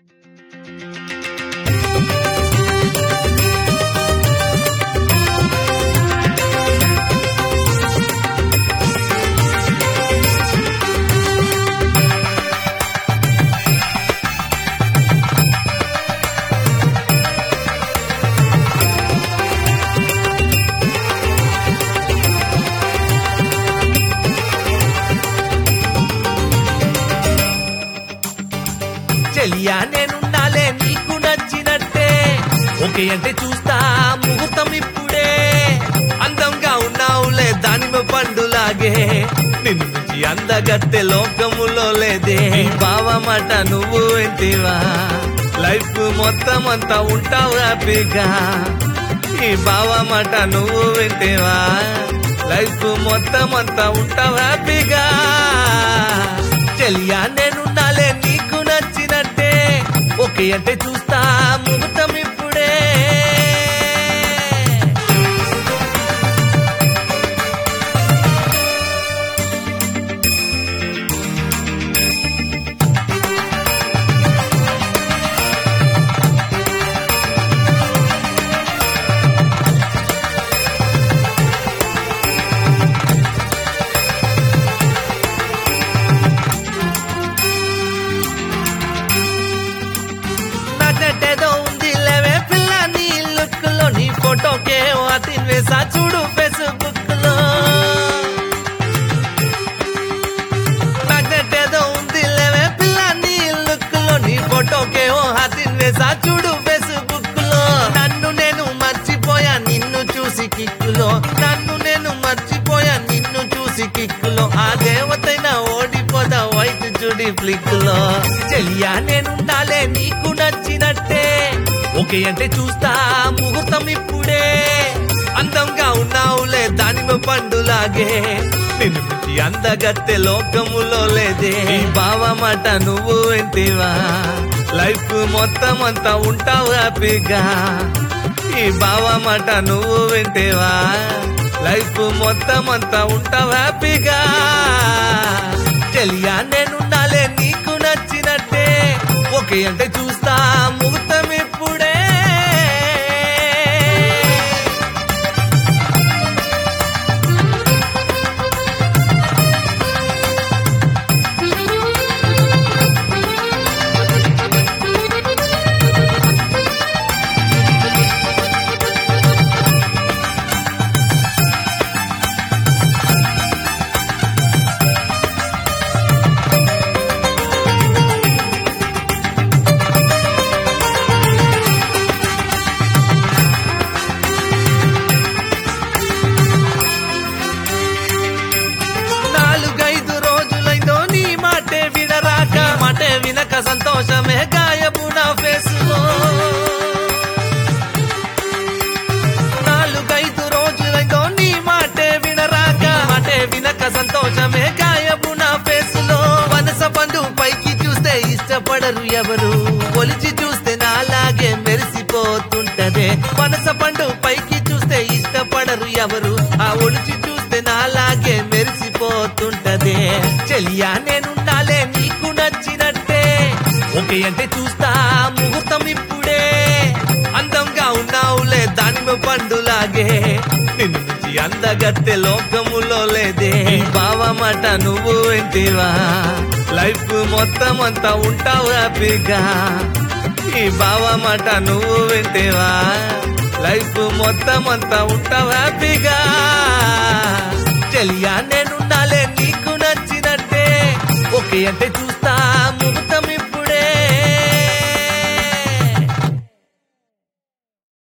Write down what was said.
చెలియా నేనున్నాలే నీకు నచ్చినట్టే ఓకే అంటే చూస్తా ముహూర్తం ఇప్పుడే అందంగా ఉన్నావులే దానిమ పండులాగే నిన్ను మించి అందగత్తె లోకములో లేదే బావమాట నువ్వు ఎంటివా లైఫ్ మొత్తం అంతా ఉంటావు హ్యాపీగా ఈ బావమాట నువ్వు వింటేవా లైఫ్ మొత్తం అంతా ఉంటావు హ్యాపీగా చెలియా నేనున్నాలే నీకు నచ్చినట్టే ఓకే అంటే చూస్తా ముహూర్తం ఇప్పుడే నటేదో ఉంది లేవే పిల్ల నీ లుక్ లో నీ ఫోటోకే అతిన్ వేసా చూడు ఫేస్బుక్ లో నటేదో ఉంది లేవే పిల్ల నీ లుక్ లో నీ ఫోటోకే ఓ అతిన్ వేసా చూడు ఫేస్బుక్ లో నన్ను నేను మర్చిపోయా నిన్ను చూసి కిక్కులో నన్ను నేను మర్చిపోయా నిన్ను చూసి కిక్కులో ఆ దేవతైనా ఓడిపోదా వైట్ చూడి ఫ్లిక్ లో చెలియా నేనుండాలే నీకు నచ్చినట్టే ఓకే అంటే చూస్తా ముహూర్తం ఇప్పుడే అందంగా ఉన్నావులే దానిమ పండులాగే నిన్ను మించి అందగత్తె లోకములో లేదే ఈ బావమాట నువ్వు ఎంటివా లైఫ్ మొత్తం అంతా ఉంటావు హ్యాపీగా ఈ బావమాట నువ్వు వింటేవా లైఫ్ మొత్తం అంతా ఉంటావు హ్యాపీగా చెలియా నేనున్నాలే నీకు నచ్చినట్టే ఓకే అంటే చూస్తా ముహూర్తం ఇప్పుడే నాలుగైదు రోజులైందో నీ మాటే వినరాక మాటే వినక సంతోషమే గాయపు నా ఫేస్ లో నాలుగైదు రోజులైందో నీ మాటే వినరాక మాటే వినక సంతోషమే గాయపు నా ఫేస్ లో వనస పండు పైకి చూస్తే ఇష్టపడరు ఎవరు ఒలిచి చూస్తే నాలాగే మెరిసిపోతుంటదే వనస పండు పైకి చూస్తే ఇష్టపడరు ఎవరు ఆ ఒలిచి చూస్తే నాలాగే మెరిసిపోతుంటదే చెలియా నేనుండాలే నీకు నచ్చినట్టే ఓకే అంటే చూస్తా ముహూర్తం ఇప్పుడే అందంగా ఉన్నావులే దానిమ పండులాగే నిన్ను మించి అందగత్తె లోకములో లేదే ఈ బావమాట నువ్వు ఎంటివా లైఫ్ మొత్తం అంతా ఉంటావు హ్యాపీగా ఈ బావమాట నువ్వు వింటేవా లైఫ్ మొత్తం అంతా ఉంటావు హ్యాపీగా చెలియా నేనున్నాలే నీకు నచ్చినట్టే ఓకే అంటే చూస్తా